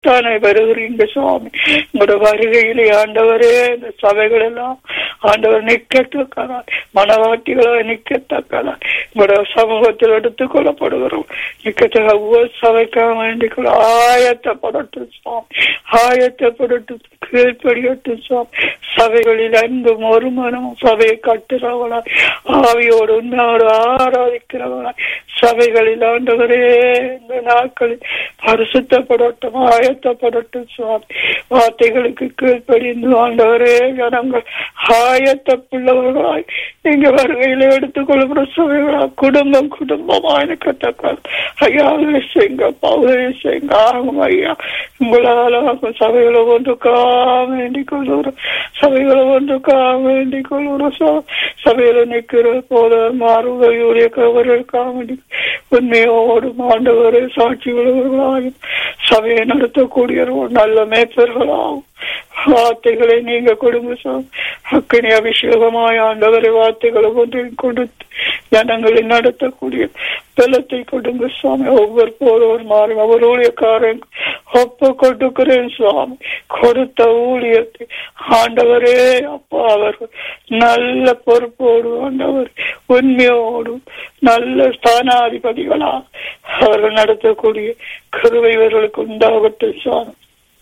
தானே வருகிறீங்க சுவாமி உங்களோட வருகையிலே ஆண்டவரே இந்த சபைகள் எல்லாம் ஆண்டவர் நிக்கத்தக்கதா மனவாட்டிகளா நிக்கத்தக்கதா உங்களோட சமூகத்தில் எடுத்துக் கொள்ளப்படுகிறோம் நிக்கத்தக்க ஒவ்வொரு சபைக்காக வேண்டிக் கொள்ள ஆயத்தப்படட்டும் சுவாமி ஆயத்தப்படட்டும் கீழ்ப்படியட்டும் சுவாமி சபைகளில் அன்பும் ஒருமனமும் சபையை கட்டுறவளா ஆவியோடு உண்மையோடு ஆராதிக்கிறவளா சபைகளில் ஆண்டவரே இந்த நாட்களில் பரிசுத்தப்படட்டும் ஆயத்தப்படட்டும் சுவாமி வார்த்தைகளுக்கு கீழ்ப்படிந்து ஆண்டவரே ஜனங்கள் ஆயத்தப்புள்ளவர்களாய் நீங்க வருகையில எடுத்துக்கொள்ளப்பட சபைகளா குடும்பம் குடும்பமா எனக்கு தக்க ஐயா உதவி செய்யுங்க அப்பா, உதவி செய்யுங்க ஆகும் ஐயா உங்களால ஆகும் சபைகளை ஒன்றுக்கா வேண்டிக் கொள்ளுறோம் சபைகளை ஒன்றுக்கா வேண்டிக் கொள்ளுறோம் ச- சபையில நிக்கிற போத மாறுதல் ஊழியக்காரர்களுக்காக வேண்டி உண்மையோடு ஆண்டவரை சாட்சி உள்ளவர்களாயும் சபையை நடத்தக்கூடிய ஒரு நல்ல மேய்ப்பர்களாகும் வார்த்தைகளை நீங்க கொடுங்க சார் அக்கனி அபிஷேகமாய் ஆண்டவரை வார்த்தைகளை கொண்டு கொடுத்து ஜனங்களை நடத்தக்கூடிய பலத்தை கொடுங்க சுவாமி ஒவ்வொரு போதவர் மாறும் அவர் ஊழியக்காரன் ஒப்பு கொடுக்கிறேன் சுவாமி கொடுத்த ஊழியத்தை ஆண்டவரே அப்பா அவர்கள் நல்ல பொறுப்போடு ஆண்டவர் உண்மையோடு நல்ல ஸ்தானாதிபதிகளா அவர்கள் நடத்தக்கூடிய கருவை இவர்களுக்கு உண்டாகட்டும் சுவாமி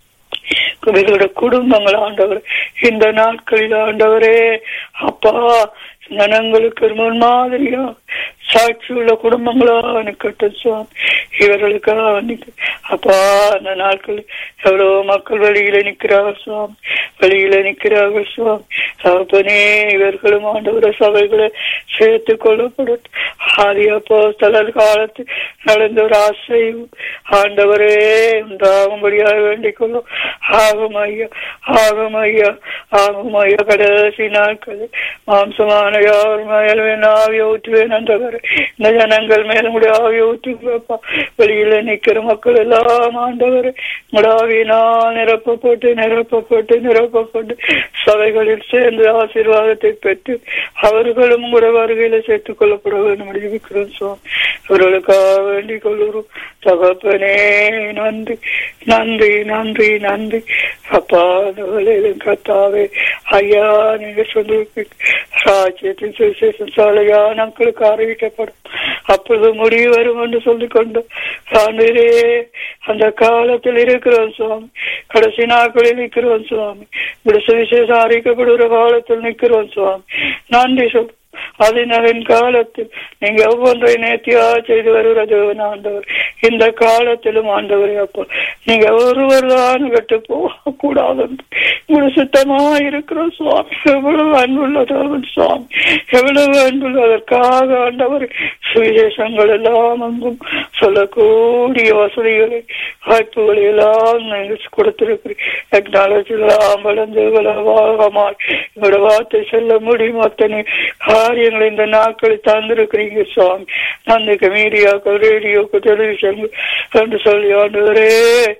இவர்களோட குடும்பங்கள் ஆண்டவர் இந்த நாட்களில் ஆண்டவரே அப்பா ஜனங்களுக்கு ஒரு முன்மாதிரியா சாட்சி உள்ள குடும்பங்களா நிக்கட்டும் சுவாமி இவர்களுக்காக நிக்க அப்பா அந்த நாட்கள் எவ்வளவு மக்கள் வெளியில நிக்கிறார்கள் சுவாமி வெளியில நிக்கிறார்கள் சுவாமி தகப்பனே இவர்களும் ஆண்டவர சபைகளை சேர்த்து கொள்ளப்படும் ஆதி அப்போ தலர் காலத்து நடந்த ஒரு ஆசை ஆண்டவரே உண்டாகும்படியாக வேண்டிக் கொள்ளும் ஆகும் ஐயா ஆகும் ஐயா ஆகும் ஐயா கடைசி நாட்கள் மாம்சமான யார் மேலும் ஆவிய ஊற்றுவேன் என்றவர் இந்த ஜனங்கள் மேலும் கூட ஆவிய ஊற்றுப்பா வெளியில நிக்கிற மக்கள் எல்லாம் ஆண்டவர் முடாவினால் நிரப்பப்பட்டு நிரப்பப்பட்டு நிரப்பப்பட்டு சபைகளில் சேர்ந்து ஆசீர்வாதத்தை பெற்று அவர்களும் கூட வருகையில சேர்த்துக் கொள்ளப்பட வேண்டும் அறிவிக்கிறோம் சுவாமி அவர்களுக்காக வேண்டிக் கொள்ளுறோம் தகப்பனே நன்றி நன்றி நன்றி நன்றி அப்பா இந்த வேலையிலும் கத்தாவே ஐயா நீங்க சொல்லி ராஜ்யத்தின் சுவிசேஷம் சாலையா மக்களுக்கு அறிவிக்கப்படும் அப்பொழுது முடிவு வரும் என்று சொல்லிக் கொண்டு ஆண்டவரே அந்த காலத்தில் இருக்கிறோம் சுவாமி கடைசி நாட்களில் நிற்கிறோம் சுவாமி இப்படி சுவிசேஷம் அறிக்கப்படுகிற காலத்தில் நிற்கிறோம் சுவாமி நன்றி சொல் அதன் காலத்தில் நீங்க ஒவ்வொன்றை நேர்த்தியா செய்து வருகிற தேவன் ஆண்டவர் இந்த காலத்திலும் ஆண்டவரே அப்போ நீங்க ஒருவர் தான் கட்டு போக கூடாது இவ்வளவு சுத்தமா இருக்கிற சுவாமி எவ்வளவு அன்புள்ள தேவன் சுவாமி எவ்வளவு அன்புள்ள அதற்காக ஆண்டவர் சுவிசேஷங்கள் எல்லாம் அங்கும் சொல்லக்கூடிய வசதிகளை வாய்ப்புகளை எல்லாம் நீங்கள் கொடுத்திருக்கிறீர் டெக்னாலஜி எல்லாம் வளர்ந்து வளவாகமாய் எங்களோட வார்த்தை செல்ல முடியும் அத்தனை காரியங்களை இந்த நாட்களில் தந்திருக்கிறீங்க சுவாமி அந்த மீடியாக்கள் ரேடியோக்கள் டெலிவிஷன் என்று சொல்லி ஆண்டவரே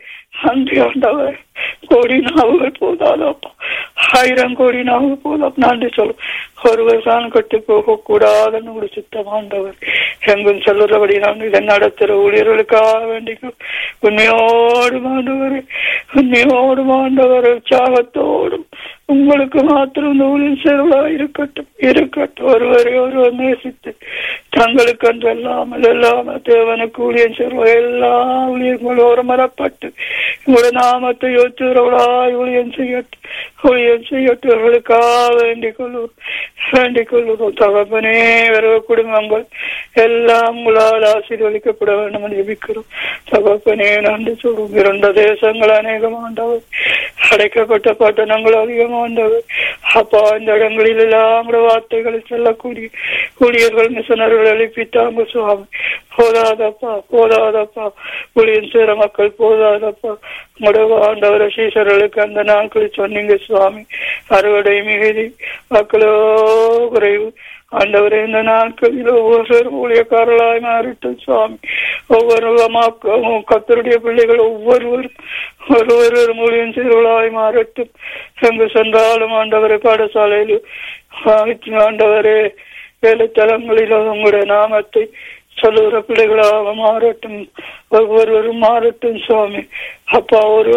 நன்றி ஆண்டவர் கோடி நாவுகள் போதாதப்பா ஆயிரம் கோடி நாவுகள் போதாம் நன்றி சொல்லும் ஒருவர் தான் கட்டு போக கூடாதுன்னு ஒரு சித்தமாண்டவர் எங்கும் சொல்லுறபடி நான் இதை நடத்துற ஊழியர்களுக்காக வேண்டிக்கும் உண்மையோடு மாண்டவர் உண்மையோடு மாண்டவர் உற்சாகத்தோடும் உங்களுக்கு மாத்திரம் இந்த ஊழியர் சேவலா இருக்கட்டும் இருக்கட்டும் ஒருவரை ஒருவர் நேசித்து தங்களுக்கு என்று இல்லாமல் இல்லாமல் தேவனுக்கு ஊழியம் சேருவ எல்லா ஊழியர்களும் ஒருமரப்பட்டு உங்களோட நாமத்தை யோசிக்கிறவளாய் ஊழியம் செய்யட்டும் ஊழியம் செய்யட்டும் அவர்களுக்காக வேண்டிக் கொள்வோம் வேண்டிக் கொள்வோம் தகப்பனே வர குடும்பங்கள் எல்லாம் உங்களால் ஆசீர்வதிக்கப்பட வேண்டும் என்று ஜெபிக்கிறோம் தகப்பனே நன்றி சொல்வோம் இரண்ட தேசங்கள் அநேகமாண்டவர் அடைக்கப்பட்ட பட்டணங்கள் அதிகமாண்டவர் அப்பா இந்த இடங்களில் எல்லாம் கூட வார்த்தைகளை சொல்லக்கூடிய ஊழியர்கள் மிஷனர்கள் எழுப்பித்தாங்க சுவாமி போதாதப்பா போதாதப்பா ஊழியன் சேர மக்கள் போதாதப்பா உங்களோட ஆண்டவர சீசர்களுக்கு அந்த நாட்களில் சொன்னீங்க சுவாமி அறுவடை மிகுதி மக்களோ குறைவு ஆண்டவரே இந்த நாட்களில் ஒவ்வொரு ஊழியக்காரர்களாய் மாறிட்டும் சுவாமி ஒவ்வொரு மக்களும் கத்தருடைய பிள்ளைகள் ஒவ்வொருவரும் ஒருவர் ஊழியம் செய்வர்களாய் மாறட்டும் எங்கு சென்றாலும் ஆண்டவரை பாடசாலையில் ஆண்டவரே வேலைத்தலங்களிலும் உங்களுடைய நாமத்தை சொல்லுகிற பிள்ளைகளாக மாறட்டும் ஒவ்வொருவரும் மாறட்டும் சுவாமி அப்பா ஒரு